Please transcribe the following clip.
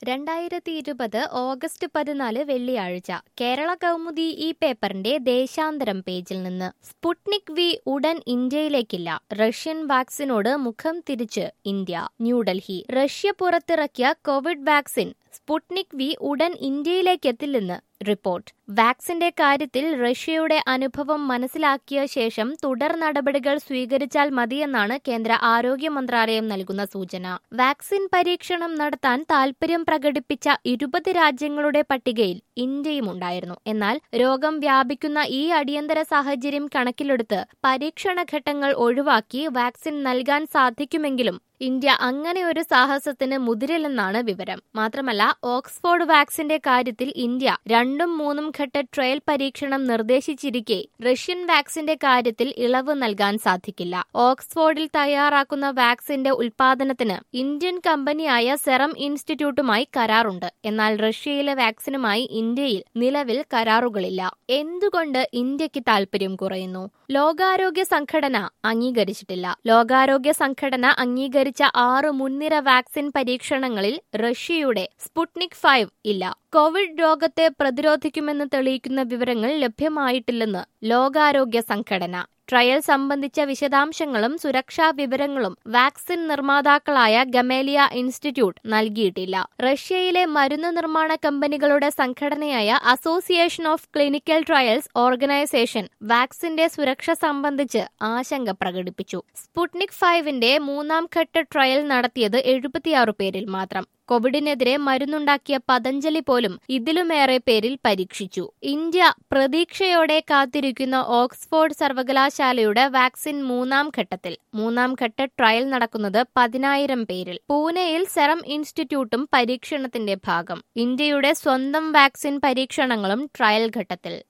രണ്ടായിരത്തി ഇരുപത് ഓഗസ്റ്റ് പതിനാല് വെള്ളിയാഴ്ച കേരള കൗമുദി ഈ പേപ്പറിന്റെ ദേശാന്തരം പേജിൽ നിന്ന് സ്പുട്നിക് വി ഉടൻ ഇന്ത്യയിലേക്കില്ല റഷ്യൻ വാക്സിനോട് മുഖം തിരിച്ച് ഇന്ത്യ ന്യൂഡൽഹി റഷ്യ പുറത്തിറക്കിയ കോവിഡ് വാക്സിൻ സ്പുട്നിക് വി ഉടൻ ഇന്ത്യയിലേക്കെത്തില്ലെന്ന് റിപ്പോർട്ട് വാക്സിന്റെ കാര്യത്തിൽ റഷ്യയുടെ അനുഭവം മനസ്സിലാക്കിയ ശേഷം തുടർ നടപടികൾ സ്വീകരിച്ചാൽ മതിയെന്നാണ് കേന്ദ്ര ആരോഗ്യ മന്ത്രാലയം നൽകുന്ന സൂചന വാക്സിൻ പരീക്ഷണം നടത്താൻ താൽപര്യം പ്രകടിപ്പിച്ച ഇരുപത് രാജ്യങ്ങളുടെ പട്ടികയിൽ ഇന്ത്യയും ഉണ്ടായിരുന്നു എന്നാൽ രോഗം വ്യാപിക്കുന്ന ഈ അടിയന്തര സാഹചര്യം കണക്കിലെടുത്ത് പരീക്ഷണ ഘട്ടങ്ങൾ ഒഴിവാക്കി വാക്സിൻ നൽകാൻ സാധിക്കുമെങ്കിലും ഇന്ത്യ അങ്ങനെ ഒരു സാഹസത്തിന് മുതിരില്ലെന്നാണ് വിവരം മാത്രമല്ല ഓക്സ്ഫോർഡ് വാക്സിന്റെ കാര്യത്തിൽ ഇന്ത്യ രണ്ടും മൂന്നും ഘട്ട ട്രയൽ പരീക്ഷണം നിർദ്ദേശിച്ചിരിക്കെ റഷ്യൻ വാക്സിന്റെ കാര്യത്തിൽ ഇളവ് നൽകാൻ സാധിക്കില്ല ഓക്സ്ഫോർഡിൽ തയ്യാറാക്കുന്ന വാക്സിന്റെ ഉൽപാദനത്തിന് ഇന്ത്യൻ കമ്പനിയായ സെറം ഇൻസ്റ്റിറ്റ്യൂട്ടുമായി കരാറുണ്ട് എന്നാൽ റഷ്യയിലെ വാക്സിനുമായി ഇന്ത്യയിൽ നിലവിൽ കരാറുകളില്ല എന്തുകൊണ്ട് ഇന്ത്യക്ക് താൽപര്യം കുറയുന്നു ലോകാരോഗ്യ സംഘടന അംഗീകരിച്ചിട്ടില്ല ലോകാരോഗ്യ സംഘടന അംഗീകരിച്ച ആറ് മുൻനിര വാക്സിൻ പരീക്ഷണങ്ങളിൽ റഷ്യയുടെ സ്പുട്നിക് ഫൈവ് ഇല്ല കോവിഡ് രോഗത്തെ പ്രതിരോധിക്കുമെന്ന് തെളിയിക്കുന്ന വിവരങ്ങൾ ലഭ്യമായിട്ടില്ലെന്ന് ലോകാരോഗ്യ സംഘടന ട്രയൽ സംബന്ധിച്ച വിശദാംശങ്ങളും സുരക്ഷാ വിവരങ്ങളും വാക്സിൻ നിർമ്മാതാക്കളായ ഗമേലിയ ഇൻസ്റ്റിറ്റ്യൂട്ട് നൽകിയിട്ടില്ല റഷ്യയിലെ മരുന്ന് നിർമ്മാണ കമ്പനികളുടെ സംഘടനയായ association of clinical trials organisation വാക്സിന്റെ സുരക്ഷ സംബന്ധിച്ച് ആശങ്ക പ്രകടിപ്പിച്ചു സ്പുട്നിക് ഫൈവിന്റെ മൂന്നാം ഘട്ട ട്രയൽ നടത്തിയത് എഴുപത്തിയാറ് പേരിൽ മാത്രം കോവിഡിനെതിരെ മരുന്നുണ്ടാക്കിയ പതഞ്ജലി പോലും ഇതിലുമേറെ പേരിൽ പരീക്ഷിച്ചു ഇന്ത്യ പ്രതീക്ഷയോടെ കാത്തിരിക്കുന്ന ഓക്സ്ഫോർഡ് സർവകലാശാലയുടെ വാക്സിൻ മൂന്നാം ഘട്ടത്തിൽ മൂന്നാം ഘട്ട ട്രയൽ നടക്കുന്നത് പതിനായിരം പേരിൽ പൂനെയിൽ സെറം ഇൻസ്റ്റിറ്റ്യൂട്ടും പരീക്ഷണത്തിന്റെ ഭാഗം ഇന്ത്യയുടെ സ്വന്തം വാക്സിൻ പരീക്ഷണങ്ങളും ട്രയൽ ഘട്ടത്തിൽ